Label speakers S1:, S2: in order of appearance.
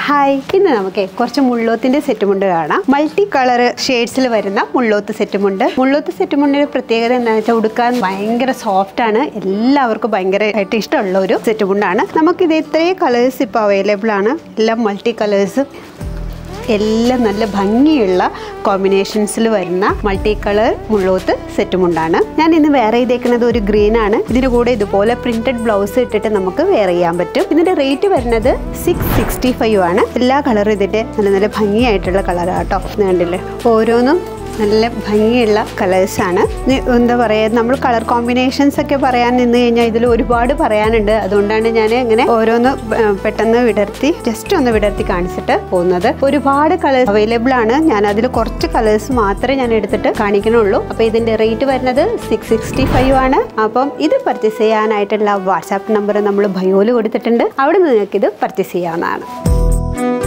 S1: hi ഇന്ന് നമുക്ക് കുറച്ച് മുള്ളോത്തിന്റെ സെറ്റ് മുണ്ട് കാണാം മൾട്ടി കളർ ഷെയ്ഡ്സിൽ വരുന്ന മുള്ളോത്ത് സെറ്റ് മുണ്ട് മുള്ളോത്ത് സെറ്റ് മുണ്ടിന്റെ പ്രത്യേകത എന്താണെന്ന് വെച്ചാൽ ഉടുക്കാൻ ഭയങ്കര സോഫ്റ്റ് ആണ് എല്ലാവർക്കും ഭയങ്കരമായിട്ട് ഇഷ്ടമുള്ള ഒരു സെറ്റ് മുണ്ടാണ് നമുക്കിത് ഇത്രയും കളേഴ്സ് ഇപ്പോൾ അവൈലബിൾ ആണ് എല്ലാം മൾട്ടി കളേഴ്സ് എല്ലാം നല്ല ഭംഗിയുള്ള കോമ്പിനേഷൻസിൽ വരുന്ന മൾട്ടി കളർ മുള്ളോത്ത് സെറ്റ് മുണ്ടാണ് ഞാൻ ഇന്ന് വെയർ ചെയ്തേക്കുന്നത് ഒരു ഗ്രീൻ ആണ് ഇതിന്റെ കൂടെ ഇതുപോലെ പ്രിന്റഡ് ബ്ലൗസ് ഇട്ടിട്ട് നമുക്ക് വെയർ ചെയ്യാൻ പറ്റും ഇതിന്റെ റേറ്റ് വരുന്നത് സിക്സ് സിക്സ്റ്റി ഫൈവ് ആണ് എല്ലാ കളറും ഇതിന്റെ നല്ല നല്ല ഭംഗിയായിട്ടുള്ള കളറാണ് കേട്ടോ ഇത് കണ്ടില്ലേ ഓരോന്നും നല്ല ഭംഗിയുള്ള കളേഴ്സാണ് എന്താ പറയുക നമ്മൾ കളർ കോമ്പിനേഷൻസ് ഒക്കെ പറയാൻ നിന്ന് കഴിഞ്ഞാൽ ഇതിൽ ഒരുപാട് പറയാനുണ്ട് അതുകൊണ്ടാണ് ഞാൻ ഇങ്ങനെ ഓരോന്ന് പെ- പെട്ടെന്ന് വിടർത്തി ജസ്റ്റ് ഒന്ന് വിടർത്തി കാണിച്ചിട്ട് പോകുന്നത് ഒരുപാട് കളേഴ്സ് അവൈലബിൾ ആണ് ഞാൻ അതിൽ കുറച്ച് കളേഴ്സ് മാത്രമേ ഞാൻ എടുത്തിട്ട് കാണിക്കണുള്ളൂ അപ്പോൾ ഇതിൻ്റെ റേറ്റ് വരുന്നത് സിക്സ് സിക്സ്റ്റി ഫൈവ് ആണ് അപ്പം ഇത് പർച്ചേസ് ചെയ്യാനായിട്ടുള്ള വാട്സാപ്പ് നമ്പർ നമ്മൾ ബയോയിൽ കൊടുത്തിട്ടുണ്ട് അവിടെ നിന്ന് നിങ്ങൾക്ക് ഇത് പർച്ചേസ് ചെയ്യാവുന്നതാണ്